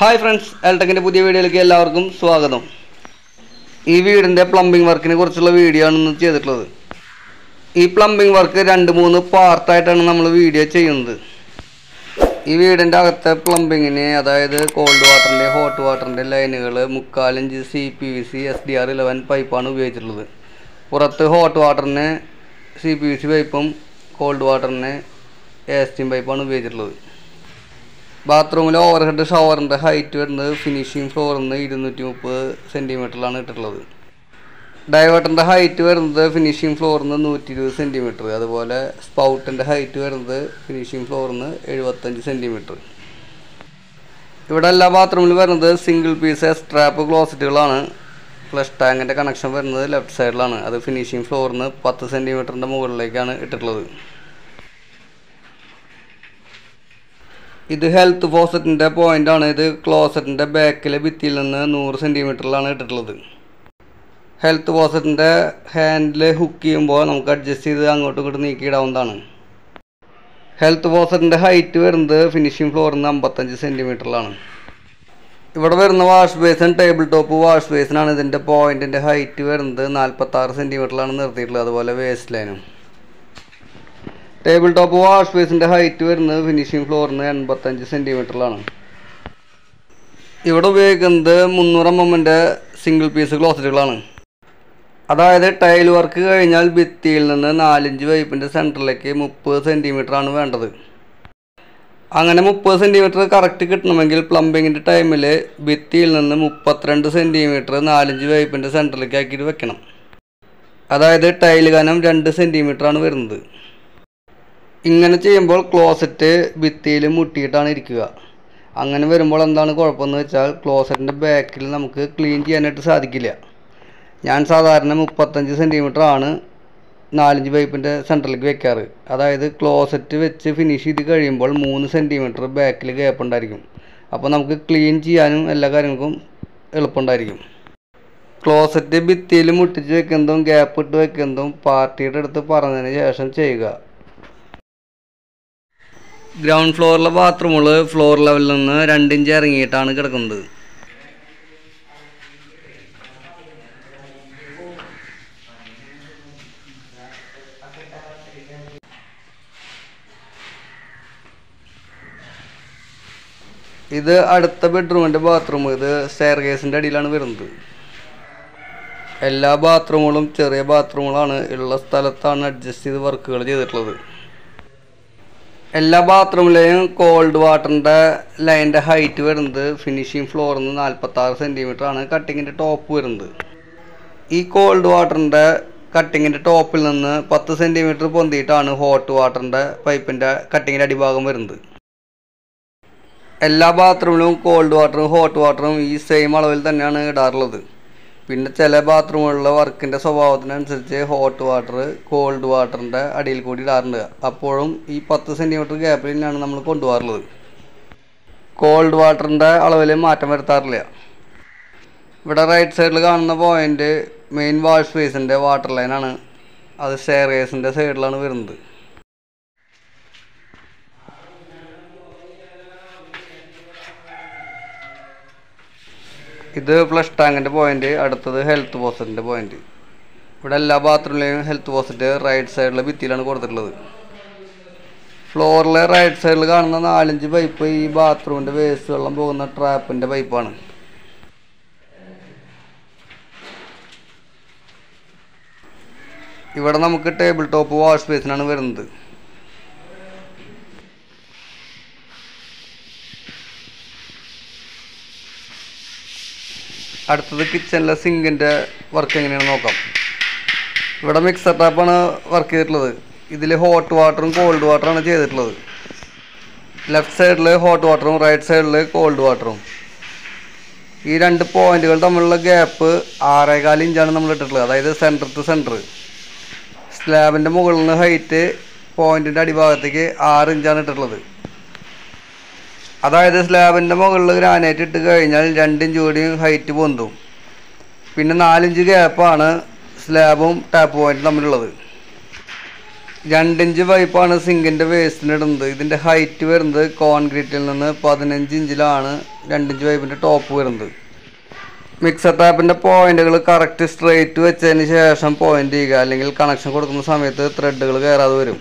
hi friends എൽടെക്കിൻ്റെ പുതിയ വീഡിയോയിലേക്ക് എല്ലാവർക്കും സ്വാഗതം ഈ വീടിൻ്റെ പ്ലംബിംഗ് വർക്കിനെ കുറിച്ചുള്ള വീഡിയോ ആണ് ഇന്ന് ചെയ്തിട്ടുള്ളത് ഈ പ്ലംബിംഗ് വർക്ക് രണ്ട് മൂന്ന് പാർട്ടായിട്ടാണ് നമ്മൾ വീഡിയോ ചെയ്യുന്നത് ഈ വീടിൻ്റെ അകത്തെ പ്ലംബിങ്ങിന് അതായത് കോൾഡ് വാട്ടറിൻ്റെ ഹോട്ട് വാട്ടറിൻ്റെ ലൈനുകൾ മുക്കാലഞ്ച് C P V C S D R eleven പൈപ്പാണ് ഉപയോഗിച്ചിട്ടുള്ളത് പുറത്ത് ഹോട്ട് വാട്ടറിന് സി പി വി സി പൈപ്പും കോൾഡ് വാട്ടറിന് എസ് ടി പൈപ്പാണ് ഉപയോഗിച്ചിട്ടുള്ളത് ബാത്റൂമിലെ ഓവർഹെഡ് ഷവറിൻ്റെ ഹൈറ്റ് വരുന്നത് ഫിനിഷിംഗ് ഫ്ലോറിൽ നിന്ന് ഇരുന്നൂറ്റി മുപ്പത് സെൻറ്റിമീറ്ററിലാണ് ഇട്ടിട്ടുള്ളത് ഡൈവേർട്ടറിൻ്റെ ഹൈറ്റ് വരുന്നത് ഫിനിഷിംഗ് ഫ്ലോറിൽ നിന്ന് നൂറ്റി ഇരുപത് സെൻറ്റിമീറ്റർ അതുപോലെ സ്പൗട്ടിൻ്റെ ഹൈറ്റ് വരുന്നത് ഫിനിഷിംഗ് ഫ്ലോറിൽ നിന്ന് എഴുപത്തഞ്ച് സെൻറ്റിമീറ്റർ ഇവിടെ എല്ലാ ബാത്റൂമിലും വരുന്നത് സിംഗിൾ പീസ് സ്ട്രാപ്പ് ക്ലോസറ്റുകളാണ് ഫ്ലഷ് ടാങ്കിൻ്റെ കണക്ഷൻ വരുന്നത് ലെഫ്റ്റ് സൈഡിലാണ് അത് ഫിനിഷിംഗ് ഫ്ലോറിൽ നിന്ന് പത്ത് സെൻറ്റിമീറ്ററിൻ്റെ മുകളിലേക്കാണ് ഇട്ടിട്ടുള്ളത് ഇത് ഹെൽത്ത് ഫോസറ്റിൻ്റെ പോയിൻ്റാണ് ഇത് ക്ലോസറ്റിൻ്റെ ബാക്കിലെ ഭിത്തിയിൽ നിന്ന് നൂറ് സെൻറ്റിമീറ്ററിലാണ് ഇട്ടിട്ടുള്ളത് ഹെൽത്ത് ഫോസറ്റിൻ്റെ ഹാൻഡിൽ ഹുക്ക് ചെയ്യുമ്പോൾ നമുക്ക് അഡ്ജസ്റ്റ് ചെയ്ത് അങ്ങോട്ടും ഇങ്ങോട്ടും നീക്കിയിടാവുന്നതാണ് ഹെൽത്ത് ഫോസറ്റിൻ്റെ ഹൈറ്റ് വരുന്നത് ഫിനിഷിംഗ് ഫ്ലോറിൽ നിന്ന് അമ്പത്തഞ്ച് സെൻറ്റിമീറ്ററിലാണ് ഇവിടെ വരുന്ന wash basin table top wash ബേസിനാണ് ഇതിൻ്റെ പോയിൻറ്റിൻ്റെ ഹൈറ്റ് വരുന്നത് നാൽപ്പത്താറ് സെൻറ്റിമീറ്ററിലാണ് നിർത്തിയിട്ടുള്ളത് അതുപോലെ വേസ്റ്റ് ലൈനും ടേബിൾ ടോപ്പ് വാഷ് ബേസിൻ്റെ ഹൈറ്റ് വരുന്നത് ഫിനിഷിംഗ് ഫ്ലോറിന് എൺപത്തഞ്ച് സെൻറ്റിമീറ്ററിലാണ് ഇവിടെ ഉപയോഗിക്കുന്നത് മുന്നൂറ് എം എമ്മിൻ്റെ സിംഗിൾ പീസ് ക്ലോസറ്റുകളാണ് അതായത് ടൈൽ വർക്ക് കഴിഞ്ഞാൽ ഭിത്തിയിൽ നിന്ന് നാലിഞ്ച് പൈപ്പിൻ്റെ സെൻറ്ററിലേക്ക് മുപ്പത് സെൻറ്റിമീറ്റർ ആണ് വേണ്ടത് അങ്ങനെ മുപ്പത് സെൻറ്റിമീറ്റർ കറക്റ്റ് കിട്ടണമെങ്കിൽ പ്ലംബിങ്ങിൻ്റെ ടൈമിൽ ഭിത്തിയിൽ നിന്ന് മുപ്പത്തിരണ്ട് സെൻറ്റിമീറ്റർ നാലിഞ്ച് പൈപ്പിൻ്റെ സെൻറ്ററിലേക്ക് ആക്കിയിട്ട് വെക്കണം അതായത് ടൈൽ കനം രണ്ട് സെൻറ്റിമീറ്റർ ആണ് വരുന്നത് ഇങ്ങനെ ചെയ്യുമ്പോൾ ക്ലോസറ്റ് ഭിത്തിയിൽ മുട്ടിയിട്ടാണ് ഇരിക്കുക അങ്ങനെ വരുമ്പോൾ എന്താണ് കുഴപ്പമെന്ന് വെച്ചാൽ ക്ലോസറ്റിൻ്റെ ബാക്കിൽ നമുക്ക് ക്ലീൻ ചെയ്യാനായിട്ട് സാധിക്കില്ല ഞാൻ സാധാരണ മുപ്പത്തഞ്ച് സെൻറ്റിമീറ്റർ ആണ് നാലഞ്ച് പൈപ്പിൻ്റെ സെൻറ്ററിലേക്ക് വെക്കാറ് അതായത് ക്ലോസറ്റ് വെച്ച് ഫിനിഷ് ചെയ്ത് കഴിയുമ്പോൾ മൂന്ന് സെൻറ്റിമീറ്റർ ബാക്കിൽ ഗ്യാപ്പ് ഉണ്ടായിരിക്കും അപ്പോൾ നമുക്ക് ക്ലീൻ ചെയ്യാനും എല്ലാ കാര്യങ്ങൾക്കും എളുപ്പമുണ്ടായിരിക്കും ക്ലോസറ്റ് ഭിത്തിയിൽ മുട്ടിച്ച് വെക്കുന്നതും ഗ്യാപ്പ് ഇട്ട് വെക്കുന്നതും പാർട്ടിയുടെ അടുത്ത് പറഞ്ഞതിന് ശേഷം ചെയ്യുക ഗ്രൗണ്ട് ഫ്ലോറിലെ ബാത്റൂമുകൾ ഫ്ലോർ ലെവലിൽ നിന്ന് രണ്ടിഞ്ച് ഇറങ്ങിയിട്ടാണ് കിടക്കുന്നത് ഇത് അടുത്ത ബെഡ്റൂമിൻ്റെ ബാത്റൂം ഇത് സ്റ്റെയർ കേസിൻ്റെ അടിയിലാണ് വരുന്നത് എല്ലാ ബാത്റൂമുകളും ചെറിയ ബാത്റൂമുകളാണ് ഉള്ള സ്ഥലത്താണ് അഡ്ജസ്റ്റ് ചെയ്ത് വർക്കുകൾ ചെയ്തിട്ടുള്ളത് എല്ലാ ബാത്റൂമിലെയും കോൾഡ് വാട്ടറിൻ്റെ ലൈൻ്റെ ഹൈറ്റ് വരുന്നത് ഫിനിഷിംഗ് ഫ്ലോറിൽ നിന്ന് നാൽപ്പത്താറ് സെൻറ്റിമീറ്റർ ആണ് കട്ടിങ്ങിൻ്റെ ടോപ്പ് വരുന്നത് ഈ കോൾഡ് വാട്ടറിൻ്റെ കട്ടിങ്ങിൻ്റെ ടോപ്പിൽ നിന്ന് പത്ത് സെൻറ്റിമീറ്റർ പൊന്തിയിട്ടാണ് ഹോട്ട് വാട്ടറിൻ്റെ പൈപ്പിൻ്റെ കട്ടിങ്ങിൻ്റെ അടിഭാഗം വരുന്നത് എല്ലാ ബാത്റൂമിലും കോൾഡ് വാട്ടറും ഹോട്ട് വാട്ടറും ഈ സെയിം അളവിൽ തന്നെയാണ് ഇടാറുള്ളത് പിന്നെ ചില ബാത്റൂമുകളിലെ വർക്കിൻ്റെ സ്വഭാവത്തിനനുസരിച്ച് ഹോട്ട് വാട്ടർ കോൾഡ് വാട്ടറിൻ്റെ അടിയിൽ കൂടി ഇടാറുണ്ട് അപ്പോഴും ഈ പത്ത് സെൻറ്റിമീറ്റർ ഗ്യാപ്പിൽ തന്നെയാണ് നമ്മൾ കൊണ്ടുപോകാറുള്ളത് കോൾഡ് വാട്ടറിൻ്റെ അളവിൽ മാറ്റം വരുത്താറില്ല ഇവിടെ റൈറ്റ് സൈഡിൽ കാണുന്ന പോയിൻ്റ് മെയിൻ വാഷ് ബേസിൻ്റെ വാട്ടർ ലൈനാണ് അത് സ്റ്റെയർകേസിൻ്റെ സൈഡിലാണ് വരുന്നത് ഇത് ഫ്ലഷ് ടാങ്കിൻ്റെ പോയിന്റ് അടുത്തത് ഹെൽത്ത് പോസറ്റിൻ്റെ പോയിന്റ് ഇവിടെ എല്ലാ ബാത്റൂമിലെയും ഹെൽത്ത് പോസറ്റ് റൈറ്റ് സൈഡിലെ ഭിത്തിയിലാണ് കൊടുത്തിട്ടുള്ളത് ഫ്ലോറിലെ റൈറ്റ് സൈഡിൽ കാണുന്ന നാലഞ്ച് പൈപ്പ് ഈ ബാത്റൂമിൻ്റെ വേസ്റ്റ് വെള്ളം പോകുന്ന ട്രാപ്പിൻ്റെ പൈപ്പാണ് ഇവിടെ നമുക്ക് ടേബിൾ ടോപ്പ് വാഷ് ബേസിനാണ് വരുന്നത് അടുത്തത് കിച്ചണിലെ സിങ്കിൻ്റെ വർക്ക് എങ്ങനെയാണെന്ന് നോക്കാം ഇവിടെ മിക്സർ ടാപ്പാണ് വർക്ക് ചെയ്തിട്ടുള്ളത് ഇതിൽ ഹോട്ട് വാട്ടറും കോൾഡ് വാട്ടറാണ് ചെയ്തിട്ടുള്ളത് ലെഫ്റ്റ് സൈഡിൽ ഹോട്ട് വാട്ടറും റൈറ്റ് സൈഡിൽ കോൾഡ് വാട്ടറും ഈ രണ്ട് പോയിന്റുകൾ തമ്മിലുള്ള ഗ്യാപ്പ് ആറേകാൽ ഇഞ്ചാണ് നമ്മൾ ഇട്ടിട്ടുള്ളത് അതായത് സെൻറ്റർ ടു സെൻറ്റർ സ്ലാബിൻ്റെ മുകളിൽ നിന്ന് ഹൈറ്റ് പോയിന്റിൻ്റെ അടിഭാഗത്തേക്ക് ആറ് ഇഞ്ചാണ് ഇട്ടിട്ടുള്ളത് അതായത് സ്ലാബിൻ്റെ മുകളിൽ ഗ്രാനൈറ്റ് ഇട്ട് കഴിഞ്ഞാൽ രണ്ടിഞ്ച് കൂടി ഹൈറ്റ് പൊന്തും പിന്നെ നാലിഞ്ച് ഗ്യാപ്പാണ് സ്ലാബും ടാപ്പ് പോയിന്റും തമ്മിലുള്ളത് രണ്ടിഞ്ച് പൈപ്പാണ് സിങ്കിൻ്റെ വേസ്റ്റിന് ഇടുന്നത് ഇതിൻ്റെ ഹൈറ്റ് വരുന്നത് കോൺക്രീറ്റിൽ നിന്ന് പതിനഞ്ച് ഇഞ്ചിലാണ് രണ്ടിഞ്ച് പൈപ്പിൻ്റെ ടോപ്പ് വരുന്നത് മിക്സർ ടാപ്പിൻ്റെ പോയിന്റുകൾ കറക്റ്റ് സ്ട്രെയിറ്റ് വെച്ചതിന് ശേഷം പോയിന്റ് ചെയ്യുക അല്ലെങ്കിൽ കണക്ഷൻ കൊടുക്കുന്ന സമയത്ത് ത്രെഡുകൾ കയറാതെ വരും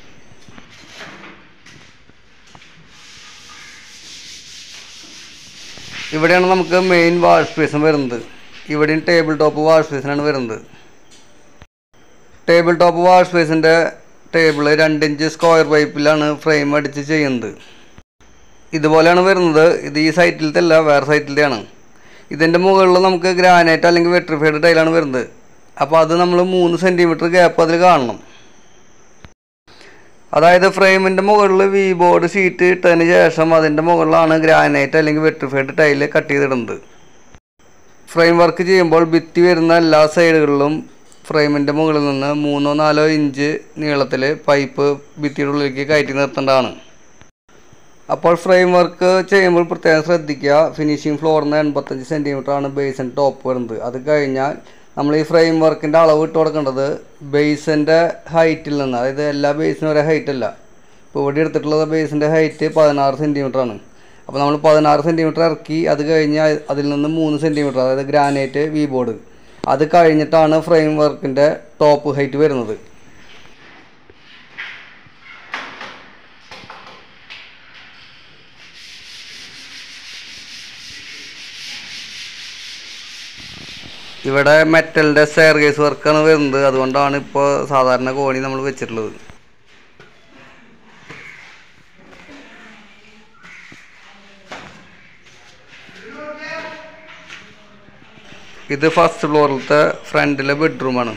ഇവിടെയാണ് നമുക്ക് മെയിൻ വാഷ് ബേസും വരുന്നത് ഇവിടെയും ടേബിൾ ടോപ്പ് വാഷ് ബേസിനാണ് വരുന്നത് ടേബിൾ ടോപ്പ് വാഷ് ബേസിൻ്റെ ടേബിൾ രണ്ടിഞ്ച് സ്ക്വയർ പൈപ്പിലാണ് ഫ്രെയിം അടിച്ച് ചെയ്യുന്നത് ഇതുപോലെയാണ് വരുന്നത് ഇത് ഈ സൈറ്റിലത്തെ അല്ല വേറെ സൈറ്റിലത്തെയാണ് ഇതിൻ്റെ മുകളിൽ നമുക്ക് ഗ്രാനൈറ്റ് അല്ലെങ്കിൽ വെട്രിഫൈഡ് ടൈലാണ് വരുന്നത് അപ്പോൾ അത് നമ്മൾ മൂന്ന് സെൻറ്റിമീറ്റർ ഗ്യാപ്പ് അതിൽ കാണണം അതായത് ഫ്രെയിമിൻ്റെ മുകളിൽ വി ബോർഡ് ഷീറ്റ് ഇട്ടതിന് ശേഷം അതിൻ്റെ മുകളിലാണ് ഗ്രാനൈറ്റ് അല്ലെങ്കിൽ വെട്രിഫൈഡ് ടൈല് കട്ട് ചെയ്തിടുന്നത് ഫ്രെയിം വർക്ക് ചെയ്യുമ്പോൾ ഭിത്തി വരുന്ന എല്ലാ സൈഡുകളിലും ഫ്രെയിമിൻ്റെ മുകളിൽ നിന്ന് മൂന്നോ നാലോ ഇഞ്ച് നീളത്തിൽ പൈപ്പ് ഭിത്തിയുടെ ഉള്ളിലേക്ക് കയറ്റി നിർത്തേണ്ടതാണ് അപ്പോൾ ഫ്രെയിം വർക്ക് ചെയ്യുമ്പോൾ പ്രത്യേകം ശ്രദ്ധിക്കുക ഫിനിഷിംഗ് ഫ്ലോറിന് എൺപത്തഞ്ച് സെൻറ്റിമീറ്റർ ആണ് ബേസിൻ ടോപ്പ് വരുന്നത് അത് കഴിഞ്ഞാൽ നമ്മൾ ഈ ഫ്രെയിം വർക്കിൻ്റെ അളവ് ഇട്ട് കൊടുക്കേണ്ടത് ബേസിൻ്റെ ഹൈറ്റിൽ നിന്ന് അതായത് എല്ലാ ബേസിനും ഒരേ ഹൈറ്റ് അല്ല ഇപ്പോൾ ഇവിടെ എടുത്തിട്ടുള്ളത് ബേസിൻ്റെ ഹൈറ്റ് പതിനാറ് സെൻറ്റിമീറ്റർ ആണ് അപ്പോൾ നമ്മൾ പതിനാറ് സെൻറ്റിമീറ്റർ ഇറക്കി അത് കഴിഞ്ഞ് അതിൽ നിന്ന് മൂന്ന് സെൻറ്റിമീറ്റർ അതായത് ഗ്രാനൈറ്റ് വി ബോർഡ് അത് കഴിഞ്ഞിട്ടാണ് ഫ്രെയിം വർക്കിൻ്റെ ടോപ്പ് ഹൈറ്റ് വരുന്നത് ഇവിടെ മെറ്റലിൻ്റെ സ്റ്റെയർ കേസ് വർക്കാണ് വരുന്നത് അതുകൊണ്ടാണ് ഇപ്പോൾ സാധാരണ കോണി നമ്മൾ വെച്ചിട്ടുള്ളത് ഇത് ഫസ്റ്റ് ഫ്ലോറിലത്തെ ഫ്രണ്ടിലെ ബെഡ്റൂമാണ്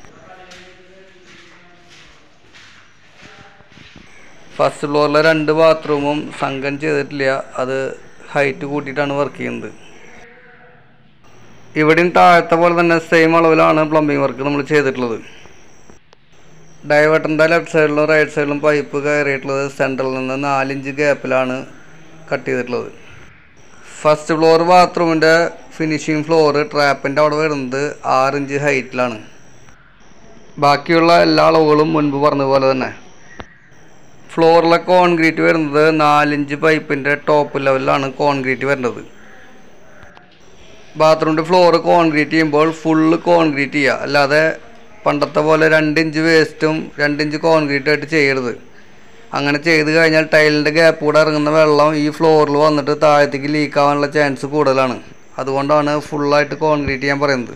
ഫസ്റ്റ് ഫ്ലോറിലെ രണ്ട് ബാത്റൂമും സംഘം ചെയ്തിട്ടില്ല അത് ഹൈറ്റ് കൂട്ടിയിട്ടാണ് വർക്ക് ചെയ്യുന്നത് ഇവിടെയും താഴത്തെ പോലെ തന്നെ സെയിം അളവിലാണ് പ്ലംബിംഗ് വർക്ക് നമ്മൾ ചെയ്തിട്ടുള്ളത് ഡൈവേർട്ടറിൻ്റെ ലെഫ്റ്റ് സൈഡിലും റൈറ്റ് സൈഡിലും പൈപ്പ് കയറിയിട്ടുള്ളത് സെൻറ്ററിൽ നിന്ന് നാലിഞ്ച് ഗ്യാപ്പിലാണ് കട്ട് ചെയ്തിട്ടുള്ളത് ഫസ്റ്റ് ഫ്ലോർ ബാത്റൂമിൻ്റെ ഫിനിഷിംഗ് ഫ്ലോർ ട്രാപ്പിൻ്റെ അവിടെ വരുന്നത് ആറിഞ്ച് ഹൈറ്റിലാണ് ബാക്കിയുള്ള എല്ലാ അളവുകളും മുൻപ് പറഞ്ഞ പോലെ തന്നെ ഫ്ലോറിലെ കോൺക്രീറ്റ് വരുന്നത് നാലിഞ്ച് പൈപ്പിൻ്റെ ടോപ്പ് ലെവലിലാണ് കോൺക്രീറ്റ് വരുന്നത് ബാത്റൂമിൻ്റെ ഫ്ലോർ കോൺക്രീറ്റ് ചെയ്യുമ്പോൾ ഫുള്ള് കോൺക്രീറ്റ് ചെയ്യുക അല്ലാതെ പണ്ടത്തെ പോലെ രണ്ടിഞ്ച് വേസ്റ്റും രണ്ടിഞ്ച് കോൺക്രീറ്റ് ആയിട്ട് ചെയ്യരുത് അങ്ങനെ ചെയ്ത് കഴിഞ്ഞാൽ ടൈലിൻ്റെ ഗ്യാപ്പ് കൂടെ ഇറങ്ങുന്ന വെള്ളം ഈ ഫ്ലോറിൽ വന്നിട്ട് താഴത്തേക്ക് ലീക്ക് ആവാനുള്ള ചാൻസ് കൂടുതലാണ് അതുകൊണ്ടാണ് ഫുള്ളായിട്ട് കോൺക്രീറ്റ് ചെയ്യാൻ പറയുന്നത്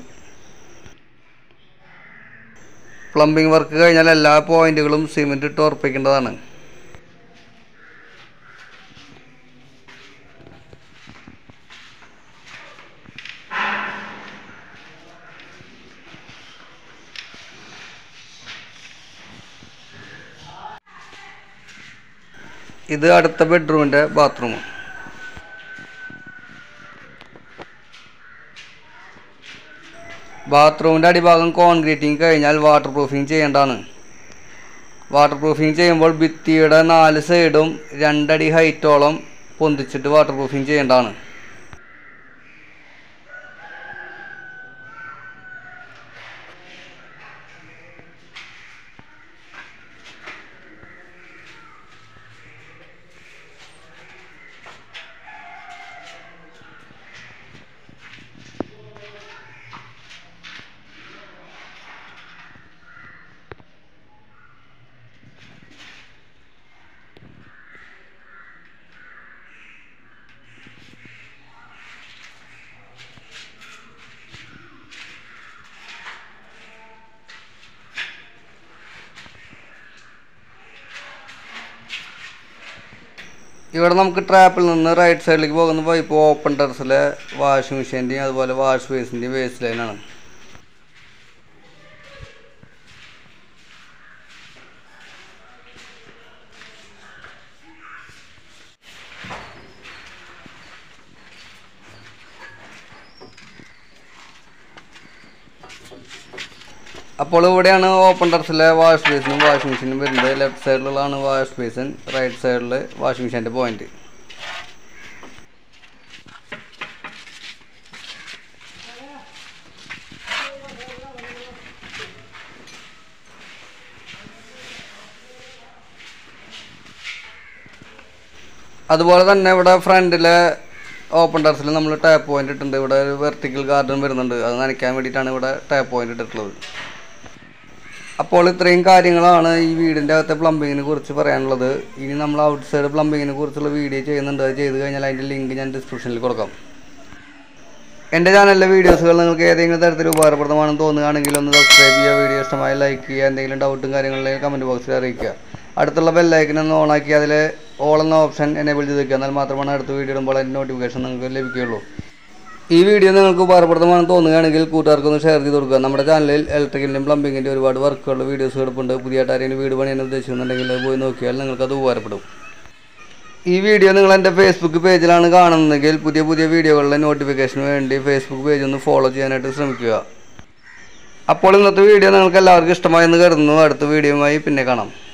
പ്ലംബിംഗ് വർക്ക് കഴിഞ്ഞാൽ എല്ലാ പോയിന്റുകളും സിമെൻറ്റ് ഇട്ട് ഉറപ്പിക്കേണ്ടതാണ് ഇത് അടുത്ത ബെഡ്റൂമിൻ്റെ ബാത്റൂം ബാത്റൂമിൻ്റെ അടിഭാഗം കോൺക്രീറ്റിങ് കഴിഞ്ഞാൽ വാട്ടർ പ്രൂഫിങ് ചെയ്യേണ്ടതാണ് വാട്ടർ പ്രൂഫിങ് ചെയ്യുമ്പോൾ ഭിത്തിയുടെ നാല് സൈഡും രണ്ടടി ഹൈറ്റോളം പൊന്തിച്ചിട്ട് വാട്ടർ പ്രൂഫിങ് ചെയ്യേണ്ടതാണ് ഇവിടെ നമുക്ക് ട്രാപ്പിൽ നിന്ന് റൈറ്റ് സൈഡിലേക്ക് പോകുന്ന പൈപ്പ് ഓപ്പൺ ടെറസിലെ വാഷിംഗ് മെഷീൻ്റെയും അതുപോലെ വാഷ് ബേസിൻ്റെയും വേസ്റ്റ് ലൈനാണ് അപ്പോൾ ഇവിടെയാണ് ഓപ്പൺ ടെറസിലെ വാഷ് ബേസിനും വാഷിംഗ് മെഷീനും വരുന്നത് ലെഫ്റ്റ് സൈഡിലുള്ളതാണ് വാഷ് ബേസിൻ റൈറ്റ് സൈഡിൽ വാഷിംഗ് മെഷീൻ്റെ പോയിന്റ് അതുപോലെ തന്നെ ഇവിടെ ഫ്രണ്ടിലെ ഓപ്പൺ ടെറസിൽ നമ്മൾ ടാപ്പ് പോയിന്റ് ഇട്ടിട്ടുണ്ട് ഇവിടെ ഒരു വെർട്ടിക്കൽ ഗാർഡൻ വരുന്നുണ്ട് അത് നനയ്ക്കാൻ വേണ്ടിയിട്ടാണ് ഇവിടെ ടാപ്പ് പോയിന്റ് ഇട്ടിട്ടുള്ളത് അപ്പോൾ ഇത്രയും കാര്യങ്ങളാണ് ഈ വീടിൻ്റെ അകത്തെ പ്ലംബിങ്ങിനെ കുറിച്ച് പറയാനുള്ളത് ഇനി നമ്മൾ ഔട്ട് സൈഡ് പ്ലംബിങ്ങിനെ കുറിച്ചുള്ള വീഡിയോ ചെയ്യുന്നുണ്ട് അത് ചെയ്ത് കഴിഞ്ഞാൽ അതിൻ്റെ ലിങ്ക് ഞാൻ ഡിസ്ക്രിപ്ഷനിൽ കൊടുക്കാം എൻ്റെ ചാനലിലെ വീഡിയോസുകൾ നിങ്ങൾക്ക് ഏതെങ്കിലും തരത്തിൽ ഉപകാരപ്രദമാണെന്ന് തോന്നുകയാണെങ്കിൽ ഒന്ന് സബ്സ്ക്രൈബ് ചെയ്യുക വീഡിയോ ഇഷ്ടമായി ലൈക്ക് ചെയ്യുക എന്തെങ്കിലും ഡൗട്ടും കാര്യങ്ങളിലേക്ക് കമൻറ്റ് ബോക്സിൽ അറിയിക്കുക അടുത്തുള്ള ബെല്ലൈക്കൻ ഒന്ന് ഓണാക്കി അതിൽ ഓൾ എന്ന ഓപ്ഷൻ എനേബിൾ ചെയ്ത് വെക്കുക എന്നാൽ മാത്രമാണ് അടുത്ത വീഡിയോ ഇടുമ്പോൾ അതിൻ്റെ നോട്ടിഫിക്കേഷൻ നിങ്ങൾക്ക് ലഭിക്കുകയുള്ളൂ ഈ വീഡിയോ നിങ്ങൾക്ക് ഉപകാരപ്രദമാണെന്ന് തോന്നുകയാണെങ്കിൽ കൂട്ടുകാർക്കൊന്ന് ഷെയർ ചെയ്ത് കൊടുക്കുക നമ്മുടെ ചാനലിൽ ഇലക്ട്രിക്കലിൻ്റെയും പ്ലംബിങ്ങിൻ്റെ ഒരുപാട് വർക്കുകളുടെ വീഡിയോസ് കിടപ്പുണ്ട് പുതിയതായിട്ട് ആരെങ്കിലും വീട് പണിയാൻ ഉദ്ദേശിക്കുന്നുണ്ടെങ്കിൽ അത് പോയി നോക്കിയാൽ നിങ്ങൾക്കത് ഉപകാരപ്പെടും ഈ വീഡിയോ നിങ്ങൾ എൻ്റെ ഫേസ്ബുക്ക് പേജിലാണ് കാണുന്നതെങ്കിൽ പുതിയ പുതിയ വീഡിയോകളുടെ നോട്ടിഫിക്കേഷന് വേണ്ടി ഫേസ്ബുക്ക് പേജ് ഒന്ന് ഫോളോ ചെയ്യാനായിട്ട് ശ്രമിക്കുക അപ്പോൾ ഇന്നത്തെ വീഡിയോ നിങ്ങൾക്ക് എല്ലാവർക്കും ഇഷ്ടമായെന്ന് കരുതുന്നു അടുത്ത വീഡിയോയുമായി പിന്നെ കാണാം